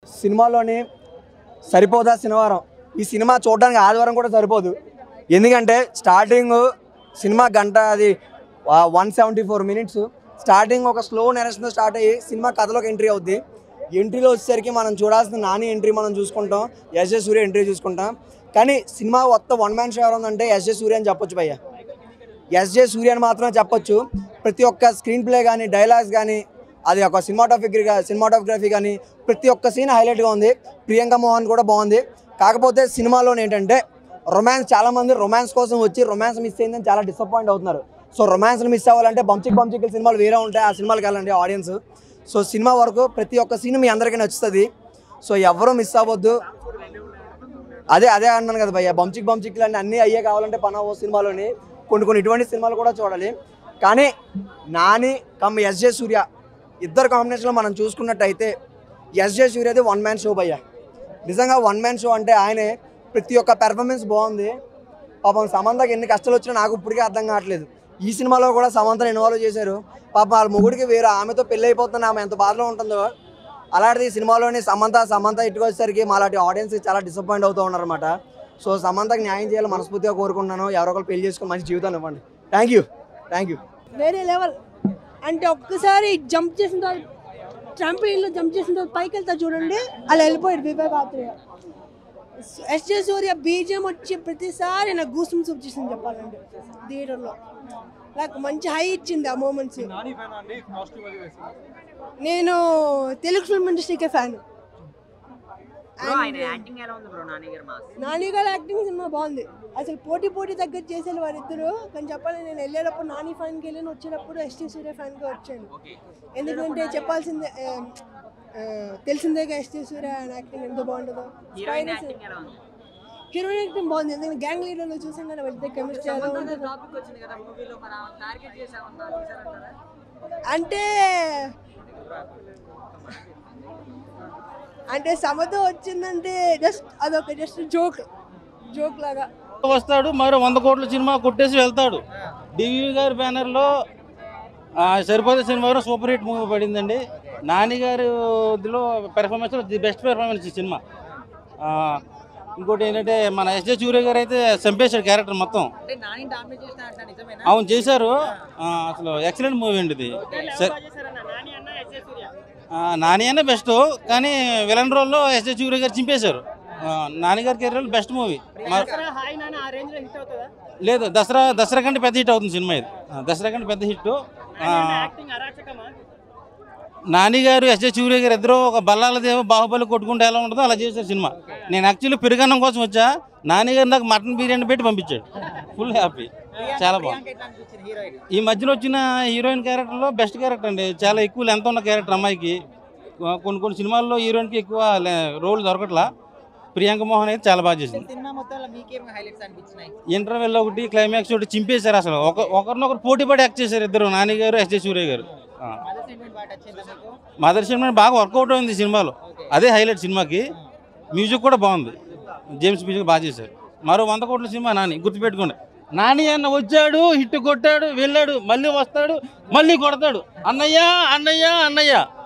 సినిమాలోని సరిపోదా శనివారం ఈ సినిమా చూడడానికి ఆదివారం కూడా సరిపోదు ఎందుకంటే స్టార్టింగ్ సినిమా గంట అది one seventy four minutes starting ఒక స్లో నెరేషన్తో స్టార్ట్ అయ్యి సినిమా కథలోకి ఎంట్రీ అవుద్ది ఎంట్రీలో వచ్చేసరికి మనం చూడాల్సిన నాని ఎంట్రీ మనం చూసుకుంటాం ఎస్ జే సూర్య ఎంట్రీ చూసుకుంటాం కానీ సినిమా మొత్తం వన్ మ్యాన్ షో ఎవరు ఉందంటే ఎస్ జే సూర్య అని చెప్పొచ్చు భయ్య ఎస్ జే సూర్య అని మాత్రమే చెప్పొచ్చు ప్రతి ఒక్క స్క్రీన్ ప్లే కానీ డైలాగ్స్ కానీ అది ఒక సినిమాటోగ్రఫీ సినిమాటోగ్రఫీ కానీ ప్రతి ఒక్క సీన్ హైలైట్గా ఉంది ప్రియాంక మోహన్ కూడా బాగుంది కాకపోతే సినిమాలో ఏంటంటే రొమాన్స్ చాలా మంది రొమాన్స్ కోసం వచ్చి రొమాన్స్ మిస్ అయిందని చాలా డిసప్పాయింట్ అవుతున్నారు సో రొమాన్స్ మిస్ అవ్వాలంటే బంచిక్ బంచిక్ సినిమాలు వేరే ఉంటాయి ఆ సినిమాలకు వెళ్ళండి ఆడియన్స్ సో సినిమా వరకు ప్రతి ఒక్క సీన్ మీ అందరికీ నచ్చుతుంది సో ఎవరు మిస్ అవ్వద్దు అదే అదే అన్నాను కదా భయ్య బంచిక్ బంచిక్లు అన్నీ అన్నీ అయ్యే కావాలంటే పనా ఓ సినిమాలోని కొన్ని కొన్ని ఇటువంటి సినిమాలు కూడా చూడాలి కానీ నాని కమ్ ఎస్జే సూర్య ఇద్దరు కాంబినేషన్లో మనం చూసుకున్నట్టయితే ఎస్జే సూర్యది వన్ మ్యాన్ షో భయ్య నిజంగా వన్ మ్యాన్ షో అంటే ఆయనే ప్రతి ఒక్క పెర్ఫార్మెన్స్ బాగుంది పాపం సమంతకి ఎన్ని కష్టాలు వచ్చినా నాకు ఇప్పటికే అర్థం కావట్లేదు ఈ సినిమాలో కూడా సమంతను ఇన్వాల్వ్ చేశారు పాపం వాళ్ళ మొగుడికి వేరే ఆమెతో పెళ్ళి అయిపోతుంది ఆమె ఎంత బాధలో ఉంటుందో అలాంటిది ఈ సినిమాలోని సమంత సమంత ఇటుకు వచ్చేసరికి మాలాంటి ఆడియన్స్ చాలా డిసప్పాయింట్ అవుతూ ఉన్నారు అనమాట సో సమంతకి న్యాయం చేయాలి మనస్ఫూర్తిగా కోరుకుంటున్నాను ఎవరో ఒకరు పెళ్లి చేసుకుని మంచి జీవితాన్ని ఇవ్వండి థ్యాంక్ యూ థ్యాంక్ యూ వేరే లెవెల్ అంటే ఒక్కసారి జంప్ చేసిన తర్వాత ట్రంపీన్లో జంప్ చేసిన తర్వాత పైకి వెళ్తా చూడండి అలా వెళ్ళిపోయాడు వివేక్ ఆత్రేయ ఎస్జే సూర్య బీజియం వచ్చి ప్రతిసారి నాకు గూసం చూపించింది చెప్పాలంటే థియేటర్లో నాకు మంచి హై ఇచ్చింది ఆ మూమెంట్స్ నేను తెలుగు ఫిల్మ్ ఇండస్ట్రీకే ఫ్యాన్ బ్రో ఆయన యాక్టింగ్ ఎలా ఉంది బ్రో నాని గారు మాస్ నాని గారి యాక్టింగ్ సినిమా బాగుంది అసలు పోటీ పోటీ తగ్గట్టు చేసేది వారిద్దరు కానీ చెప్పాలి నేను వెళ్ళేటప్పుడు నాని ఫ్యాన్కి వెళ్ళాను వచ్చేటప్పుడు ఎస్టీ సూర్య ఫ్యాన్గా వచ్చాను ఓకే ఎందుకంటే చెప్పాల్సిందే ఆ, ఆ, తెలిసిందేగా ఎస్టీ సూర్య యాక్టింగ్ ఎంత బాగుంటుందో హీరోయిన్ యాక్టింగ్ ఎలా ఉంది హీరోయిన్ యాక్టింగ్ బాగుంది ఎందుకంటే గ్యాంగ్ లీడర్లో చూసాం కదా వెళ్తే కెమిస్ట్రీ ఎలా సమంత ఉంటుంది టాపిక్ వచ్చింది కదా మూవీలో మరి టార్గెట్ చేసామన్నా తీసారంటారా అంటే అంటే సమతో వచ్చిందంటే జస్ట్ అదొక జస్ట్ జోక్ జోక్ లాగా వస్తాడు మరో వంద కోట్ల సినిమా కొట్టేసి వెళ్తాడు డివి గారి బ్యానర్లో ఆ, సరిపోతే సినిమా సూపర్ హిట్ మూవీ పడిందండి నాని గారి ఇదిలో పెర్ఫార్మెన్స్ ది బెస్ట్ పెర్ఫార్మెన్స్ ఈ సినిమా ఆ, ఇంకోటి ఏంటంటే మన ఎస్జే సూర్య గారు అయితే చంపేశాడు క్యారెక్టర్ మొత్తం అంటే నాని డామినేట్ చేసిన అంట నిజమేనా అవును చేశారు ఆ, అసలు ఎక్సలెంట్ మూవీ అండి ఇది స- ఆ, నాని అనే బెస్ట్ కానీ విలన్ రోల్లో ఎస్జే సూర్య గారు చింపేశారు ఆ, నాని గారి కెరీర్ బెస్ట్ మూవీ లేదు దసరా దసరా కంటే పెద్ద హిట్ అవుతుంది సినిమా ఇది ఆ, దసరా కంటే పెద్ద హిట్ నాని గారు ఎస్జే సూర్య గారు ఇద్దరు ఒక బల్లాల దేవ బాహుబలి కొట్టుకుంటే ఎలా ఉంటుందో అలా చేశారు సినిమా నేను యాక్చువల్లీ పెరుగన్నం కోసం వచ్చా నాని గారు నాకు మటన్ బిర్యానీ పెట్టి పంపించాడు ఫుల్ హ్యాపీ చాలా బాగుంది ప్రియాంక ఎట్లా అనిపించింది హీరోయిన్ ఈ మధ్యలో వచ్చిన హీరోయిన్ క్యారెక్టర్లో బెస్ట్ క్యారెక్టర్ అండి చాలా ఎక్కువ లెంత్ ఉన్న క్యారెక్టర్ అమ్మాయికి ఆ, కొన్ని కొన్ని సినిమాల్లో హీరోయిన్కి ఎక్కువ రోల్ దొరకట్లా ప్రియాంక మోహన్ అయితే చాలా బాగా చేసింది సినిమా మొత్తంలో మీకేం హైలైట్స్ అనిపించినాయి ఇంటర్వెల్ ఒకటి క్లైమాక్స్ ఒకటి చింపేశారు అసలు ఒక ఒకరినొకరు పోటీ పడి యాక్ట్ చేశారు ఇద్దరు నాని గారు ఎస్జే సూర్య గారు ఆ. మదర్ సెంటిమెంట్ బాగా టచ్ అయిందా మీకు మదర్ సినిమా బాగా వర్కౌట్ అయింది ఈ సినిమాలో అదే హైలైట్ సినిమాకి మ్యూజిక్ కూడా బాగుంది జేమ్స్ మ్యూజిక్ బాగా చేశారు మరో వంద కోట్ల సినిమా నాని గుర్తుపెట్టుకోండి నాని అన్న వచ్చాడు హిట్ కొట్టాడు వెళ్ళాడు మళ్ళీ వస్తాడు మళ్ళీ కొడతాడు అన్నయ్య అన్నయ్య అన్నయ్య